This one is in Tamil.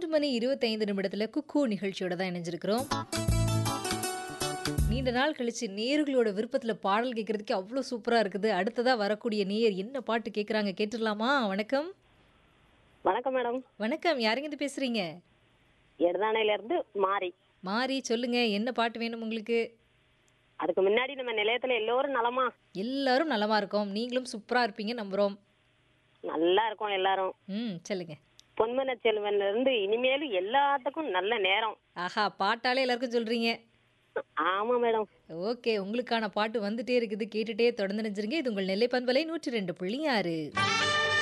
மணி 25 நிமிடத்துல குக்கூ நிகழ்ச்சியோட தான் இணைஞ்சிருக்கிறோம். நீண்ட நாள் கழிச்சு நேயர்களோட விருப்பத்துல பாடல் கேட்கறதுக்கே அவ்ளோ சூப்பரா இருக்குது. அடுத்ததா வரக்கூடிய நேயர் என்ன பாட்டு கேட்குறாங்க கேட்டுறலாமா? வணக்கம். வணக்கம் மேடம். வணக்கம். யாருங்கருந்து பேசுறீங்க? எடதானையில இருந்து மாறி. மாறி சொல்லுங்க. என்ன பாட்டு வேணும் உங்களுக்கு? அதுக்கு முன்னாடி நம்ம நிலையத்துல எல்லோரும் நலமா? எல்லாரும் நலமா இருக்கோம். நீங்களும் சூப்பரா இருப்பீங்க நம்புறோம். நல்லா இருக்கோம் எல்லாரும். ம். சொல்லுங்க. பொன்மன செல்வன்ல இருந்து இனிமேலும் எல்லாத்துக்கும் நல்ல நேரம். ஆஹா! பாட்டாலே எல்லாருக்கும் சொல்றீங்க. ஆமா மேடம். ஓகே. உங்களுக்கான பாட்டு வந்துட்டே இருக்குது. கேட்டுட்டே தொடர்ந்து இணைஞ்சிருங்க. இது உங்கள் நெல்லை பண்பலை 102.6